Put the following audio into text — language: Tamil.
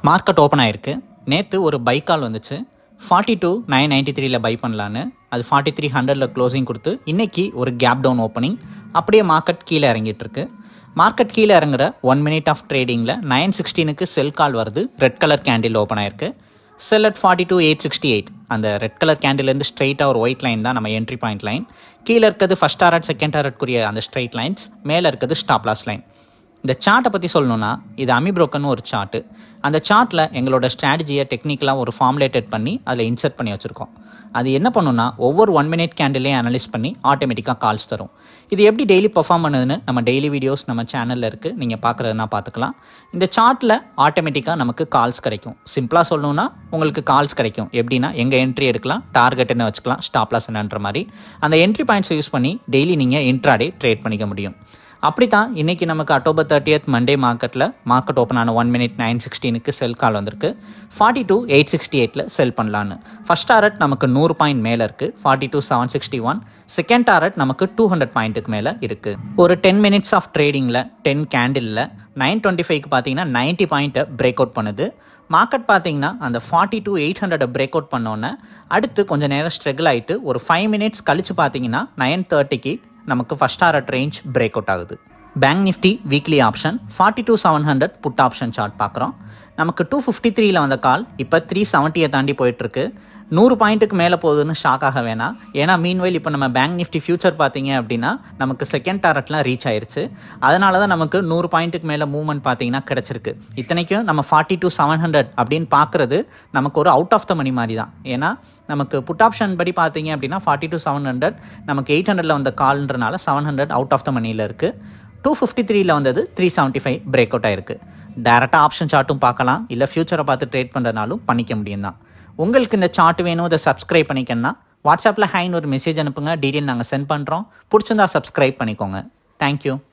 மார்க்கெட் ஓப்பன் ஆயிருக்கு நேற்று ஒரு பை கால் வந்துச்சு ஃபார்ட்டி டூ நைன் நைன்ட்டி த்ரீல பை பண்ணலான்னு அது ஃபார்ட்டி த்ரீ ஹண்ட்ரடில் க்ளோசிங் கொடுத்து இன்னைக்கு ஒரு கேப் டவுன் ஓப்பனிங் அப்படியே மார்க்கெட் கீழே இறங்கிட்டு இருக்கு மார்க்கெட் கீழே இறங்குற ஒன் மினிட் ஆஃப் ட்ரேடிங்கில் நைன் சிக்ஸ்டீனுக்கு செல் கால் வருது ரெட் கலர் கேண்டில் ஓப்பன் ஆயிருக்கு sell at forty two eight sixty eight அந்த ரெட் கலர் கேண்டிலேருந்து ஸ்ட்ரைட்டாக ஒரு ஒயிட் லைன் தான் நம்ம என்ட்ரி பாயிண்ட் லைன் கீழே இருக்கிறது ஃபஸ்ட் டாரட் செகண்ட் டாரட்குரிய அந்த ஸ்ட்ரைட் லைன்ஸ் மேலே இருக்கிறது ஸ்டாப் லாஸ் லைன் இந்த சார்ட்டை பற்றி சொல்லணும்னா இது அமி புரோக்கன் ஒரு சார்ட்டு அந்த சார்ட்டில் எங்களோட ஸ்ட்ராட்டஜியை டெக்னிக்கலாக ஒரு ஃபார்முலேட்டட் பண்ணி அதில் இன்சர்ட் பண்ணி வச்சுருக்கோம் அது என்ன பண்ணுன்னா ஒவ்வொரு ஒன் மினிட் கேண்டிலையும் அனலைஸ் பண்ணி ஆட்டோமேட்டிக்காக கால்ஸ் தரும் இது எப்படி டெய்லி பர்ஃபார்ம் பண்ணுதுன்னு நம்ம டெய்லி வீடியோஸ் நம்ம சேனலில் இருக்குது நீங்கள் பார்க்குறதுனா பார்த்துக்கலாம் இந்த சார்ட்டில் ஆட்டோமேட்டிக்காக நமக்கு கால்ஸ் கிடைக்கும் சிம்பிளாக சொல்லணும்னா உங்களுக்கு கால்ஸ் கிடைக்கும் எப்படின்னா எங்கள் என்ட்ரி எடுக்கலாம் டார்கெட் என்ன வச்சுக்கலாம் ஸ்டாப் லாஸ் என்னன்ற மாதிரி அந்த என்ட்ரி பாயிண்ட்ஸ் யூஸ் பண்ணி டெய்லி நீங்கள் இன்ட்ராடே ட்ரேட் பண்ணிக்க முடியும் அப்படி தான் இன்றைக்கி நமக்கு அக்டோபர் தேர்ட்டியத் மண்டே மார்க்கெட்டில் மார்க்கெட் ஓப்பன் ஆன ஒன் மினிட் நைன் சிக்ஸ்டீனுக்கு செல் கால் வந்திருக்கு ஃபார்ட்டி டூ எயிட் சிக்ஸ்டி எயிட்டில் செல் பண்ணலான்னு ஃபஸ்ட் டாரட் நமக்கு நூறு பாயிண்ட் மேலே இருக்குது forty two seven sixty one second target நமக்கு டூ ஹண்ட்ரட் பாயிண்ட்டுக்கு மேலே இருக்குது ஒரு டென் மினிட்ஸ் ஆஃப் ட்ரேடிங்கில் டென் கேண்டிலில் நைன் டுவெண்ட்டி ஃபைவ்க்கு பார்த்தீங்கன்னா நைன்ட்டி பாயிண்ட்டை பிரேக் அவுட் பண்ணுது மார்க்கெட் பார்த்தீங்கன்னா அந்த ஃபார்ட்டி டூ எயிட் ஹண்ட்ரடை பிரேக் அவுட் பண்ணோன்னே அடுத்து கொஞ்சம் நேரம் ஸ்ட்ரகிள் ஆகிட்டு ஒரு ஃபைவ் மினிட்ஸ் கழிச்சு பார்த்தீங்கன்னா நைன் தேர்ட்டிக்கு நமக்கு first target range break out ஆகுது bank nifty weekly option forty two seven hundred put option chart பார்க்குறோம் நமக்கு டூ ஃபிஃப்டி த்ரீல வந்த கால் இப்போ த்ரீ செவன்ட்டியை தாண்டி போயிட்டுருக்கு நூறு பாயிண்ட்டுக்கு மேலே போகுதுன்னு ஷாக் ஆக வேணாம் ஏன்னா மீன்வெயில் இப்போ நம்ம பேங்க் நிஃப்டி ஃபியூச்சர் பார்த்தீங்க அப்படின்னா நமக்கு செகண்ட் டாரட்லாம் ரீச் ஆயிருச்சு அதனால தான் நமக்கு நூறு பாயிண்ட்டுக்கு மேலே மூவ்மெண்ட் பார்த்தீங்கன்னா கிடச்சிருக்கு இத்தனைக்கும் நம்ம ஃபார்ட்டி டூ செவன் ஹண்ட்ரட் அப்படின்னு பார்க்குறது நமக்கு ஒரு அவுட் ஆஃப் த மணி மாதிரி தான் ஏன்னா நமக்கு புட் ஆப்ஷன் படி பார்த்தீங்க அப்படின்னா ஃபார்ட்டி டூ செவன் ஹண்ட்ரட் நமக்கு எயிட் ஹண்ட்ரட்ல வந்த கால்ன்றனால seven hundred out of the மணியில் இருக்குது டூ ஃபிஃப்டி த்ரீல வந்தது three seventy five break out ஆயிருக்கு டேரெக்டாக ஆப்ஷன் சார்ட்டும் பார்க்கலாம் இல்லை ஃபியூச்சரை பார்த்து ட்ரேட் பண்ணுறதுனாலும் பண்ணிக்க முடியும் தான் உங்களுக்கு இந்த சார்ட் வேணும் இதை சப்ஸ்கிரைப் பண்ணிக்கன்னா வாட்ஸ்அப்பில் ஹைன்னு ஒரு மெசேஜ் அனுப்புங்க டீட்டெயில் நாங்கள் சென்ட் பண்ணுறோம் பிடிச்சிருந்தா சப்ஸ்கிரைப் பண்ணிக்கோங்க தேங்க்யூ